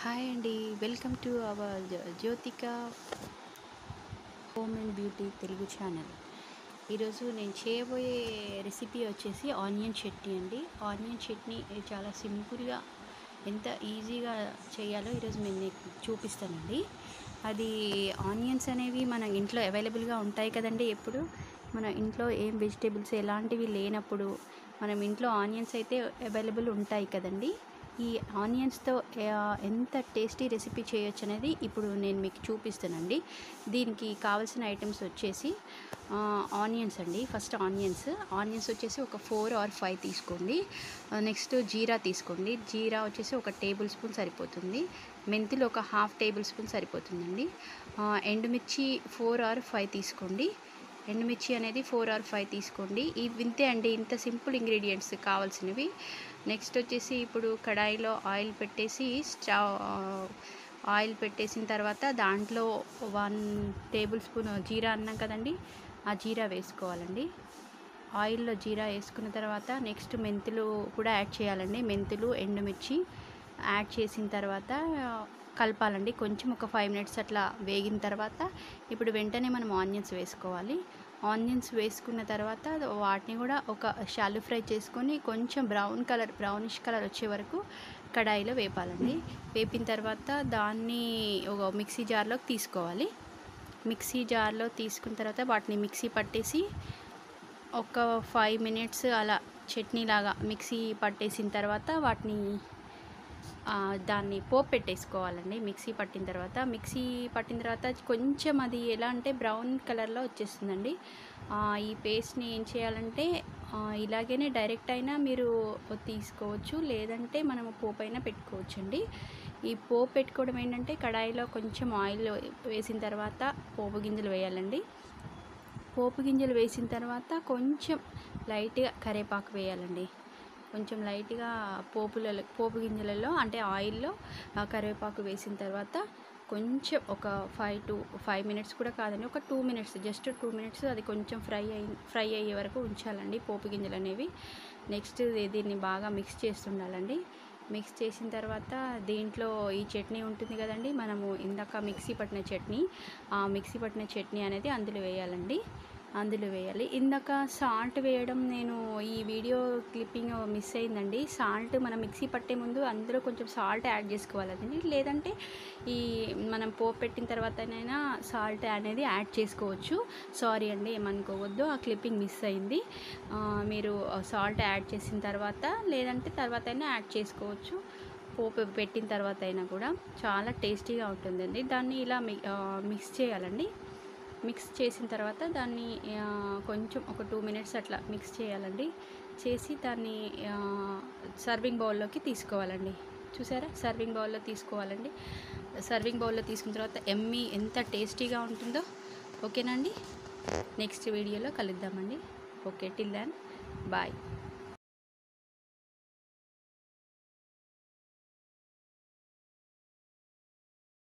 hi అండి welcome to our Jyothika home and beauty Telugu channel ఈరోజు నేను చేయబోయే రెసిపీ వచ్చేసి ఆనియన్ చట్నీ అండి ఆనియన్ చట్నీ ఇది చాలా సింపుల్గా ఎంత ఈజీగా చేయాలో ఈరోజు నేను మీకు చూపిస్తానండి అది ఆనియన్స్ అనేవి మన ఇంట్లో అవైలబుల్గా ఉంటాయి కదండి ఎప్పుడు మన ఇంట్లో ఏం వెజిటేబుల్స్ ఎలాంటివి లేనప్పుడు మనం ఇంట్లో ఆనియన్స్ అయితే అవైలబుల్ ఉంటాయి కదండి ఈ ఆనియన్స్తో ఎంత టేస్టీ రెసిపీ చేయొచ్చు అనేది ఇప్పుడు నేను మీకు చూపిస్తానండి దీనికి కావాల్సిన ఐటమ్స్ వచ్చేసి ఆనియన్స్ అండి ఫస్ట్ ఆనియన్స్ ఆనియన్స్ వచ్చేసి ఒక ఫోర్ ఆర్ ఫైవ్ తీసుకోండి నెక్స్ట్ జీరా తీసుకోండి జీరా వచ్చేసి ఒక టేబుల్ స్పూన్ సరిపోతుంది మెంతులు ఒక హాఫ్ టేబుల్ స్పూన్ సరిపోతుందండి ఎండుమిర్చి ఫోర్ ఆర్ ఫైవ్ తీసుకోండి ఎండుమిర్చి అనేది ఫోర్ ఆర్ ఫైవ్ తీసుకోండి ఇవి ఇంతే అండి ఇంత సింపుల్ ఇంగ్రీడియంట్స్ కావాల్సినవి నెక్స్ట్ వచ్చేసి ఇప్పుడు కడాయిలో ఆయిల్ పెట్టేసి స్టవ్ ఆయిల్ పెట్టేసిన తర్వాత దాంట్లో వన్ టేబుల్ స్పూన్ జీరా అన్నాం కదండి ఆ జీరా వేసుకోవాలండి ఆయిల్లో జీరా వేసుకున్న తర్వాత నెక్స్ట్ మెంతులు కూడా యాడ్ చేయాలండి మెంతులు ఎండుమిర్చి యాడ్ చేసిన తర్వాత కలపాలండి కొంచెం ఒక ఫైవ్ మినిట్స్ అట్లా వేగిన తర్వాత ఇప్పుడు వెంటనే మనం ఆనియన్స్ వేసుకోవాలి ఆనియన్స్ వేసుకున్న తర్వాత వాటిని కూడా ఒక షాలు ఫ్రై చేసుకొని కొంచెం బ్రౌన్ కలర్ బ్రౌనిష్ కలర్ వచ్చే వరకు కడాయిలో వేపాలండి వేపిన తర్వాత దాన్ని ఒక మిక్సీ జార్లోకి తీసుకోవాలి మిక్సీ జార్లో తీసుకున్న తర్వాత వాటిని మిక్సీ పట్టేసి ఒక ఫైవ్ మినిట్స్ అలా చట్నీ లాగా మిక్సీ పట్టేసిన తర్వాత వాటిని దాన్ని పోపు పెట్టేసుకోవాలండి మిక్సీ పట్టిన తర్వాత మిక్సీ పట్టిన తర్వాత కొంచెం అది ఎలా అంటే బ్రౌన్ కలర్లో వచ్చేస్తుందండి ఈ పేస్ట్ని ఏం చేయాలంటే ఇలాగనే డైరెక్ట్ అయినా మీరు తీసుకోవచ్చు లేదంటే మనము పోపు అయినా పెట్టుకోవచ్చు అండి ఈ పోపు పెట్టుకోవడం ఏంటంటే కడాయిలో కొంచెం ఆయిల్ వేసిన తర్వాత పోపు గింజలు వేయాలండి పోపు గింజలు వేసిన తర్వాత కొంచెం లైట్గా కరేపాకు వేయాలండి కొంచెం లైట్గా పోపులలో పోపు గింజలలో అంటే ఆయిల్లో కరివేపాకు వేసిన తర్వాత కొంచెం ఒక ఫైవ్ టు ఫైవ్ మినిట్స్ కూడా కాదండి ఒక two minutes just two minutes అది కొంచెం ఫ్రై అయ్యి ఫ్రై అయ్యే వరకు ఉంచాలండి పోపు గింజలు అనేవి నెక్స్ట్ దీన్ని బాగా మిక్స్ చేస్తుండాలండి మిక్స్ చేసిన తర్వాత దీంట్లో ఈ చట్నీ ఉంటుంది కదండి మనము ఇందాక మిక్సీ పట్టిన చట్నీ ఆ మిక్సీ పట్టిన చట్నీ అనేది అందులో వేయాలండి అందులో వేయాలి ఇందాక సాల్ట్ వేయడం నేను ఈ వీడియో క్లిప్పింగ్ మిస్ అయిందండి సాల్ట్ మనం మిక్సీ పట్టే ముందు అందులో కొంచెం సాల్ట్ యాడ్ చేసుకోవాలండి లేదంటే ఈ మనం పోపు పెట్టిన తర్వాతనైనా సాల్ట్ అనేది యాడ్ చేసుకోవచ్చు సారీ అండి ఏమనుకోవద్దు ఆ క్లిప్పింగ్ మిస్ అయింది మీరు సాల్ట్ యాడ్ చేసిన తర్వాత లేదంటే తర్వాత అయినా యాడ్ చేసుకోవచ్చు పోపు పెట్టిన తర్వాత అయినా కూడా చాలా టేస్టీగా ఉంటుందండి దాన్ని ఇలా మిక్స్ చేయాలండి మిక్స్ చేసిన తర్వాత దాన్ని కొంచెం ఒక టూ మినిట్స్ అట్లా మిక్స్ చేయాలండి చేసి దాన్ని సర్వింగ్ బౌల్లోకి తీసుకోవాలండి చూసారా సర్వింగ్ బౌల్లో తీసుకోవాలండి సర్వింగ్ బౌల్లో తీసుకున్న తర్వాత ఎమ్మి ఎంత టేస్టీగా ఉంటుందో ఓకేనండి నెక్స్ట్ వీడియోలో కలుద్దామండి ఓకే టిల్ దాన్ బాయ్